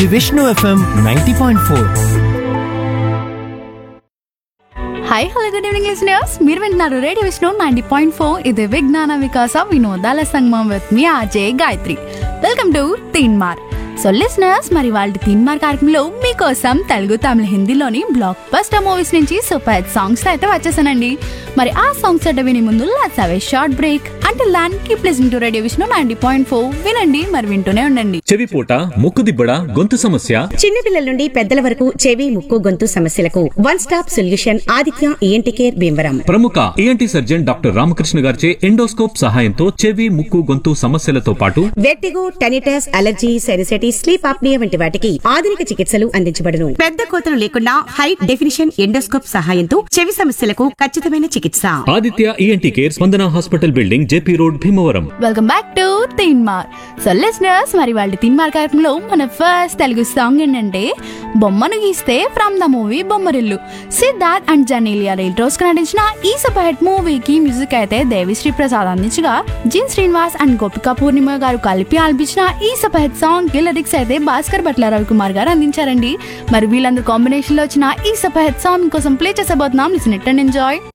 Vishnu FM ninety point four hi hello good evening listeners మీరు వింటున్నారు radio Vishnu ninety point four ఇది విజ్ఞాన వికాస వినోదాల సంగమం విత్ మీ RJ Gayatri welcome to Teenmaar so listeners మరి వాళ్ళ తీన్మార్ కార్యక్రమంలో మీకోసం తెలుగు తమిళ హిందీలోని బ్లాక్ బస్టర్ మూవీస్ నుంచి సూపర్ హిట్ సాంగ్స్ అయితే వచ్చేసానండి మరి ఆ సాంగ్స్ అంటే విని ముందు let's have a short break అంటే and keep listening to radio Vishnu ninety point four వినండి మరి వింటూనే ఉండండి చెవిపూట ముక్కుదిబ్బడ గొంతు సమస్య చిన్నపిల్లల నుండి పెద్దల వరకు చెవి ముక్కు గొంతు సమస్యలకు one stop solution Aditya ENT care Bhimavaram ప్రముఖ ఏఎన్టీ సర్జన్ డాక్టర్ రామకృష్ణ గారిచే ఎండోస్కోప్ సహాయంతో చెవి ముక్కు గొంతు సమస్యలతో పాటు vertigo tinnitus allergy sinusitis sleep apnoea వంటి వాటికి ఆధునిక చికిత్సలు అందించబడును పెద్ద కోతలు లేకుండా హై డెఫినిషన్ ఎండోస్కోప్ సహాయంతో చెవి సమస్యలకు ఖచ్చితమైన చికిత్స Aditya ENT care Spandana hospital building JP road Bhimavaram welcome back to Teenmaar so listeners మరి వాళ్ళ తీన్మార్ కార్యక్రమంలో మన ఫస్ట్ తెలుగు సాంగ్ ఏంటంటే బొమ్మను గీస్తే from the movie Bommarillu Siddharth and Genelia రైల్ రోజ్ నటించిన ఈ సూపర్ హిట్ మూవీకి మ్యూజిక్ అయితే దేవిశ్రీ ప్రసాద్ అందించగా జిన్ శ్రీనివాస్ అండ్ గోపికా పూర్ణిమ గారు కలిపి ఆలపించిన ఈ సూపర్ హిట్ సాంగ్ కి లిరిక్స్ అయితే భాస్కర్ భట్ల రవికుమార్ గారు అందించారండి మరి వీళ్ళందరూ కాంబినేషన్ లో వచ్చిన ఈ సూపర్ హిట్ సాంగ్ కోసం ప్లే చేసబోతున్నాం లిసన్ ఇట్ అండ్ ఎంజాయ్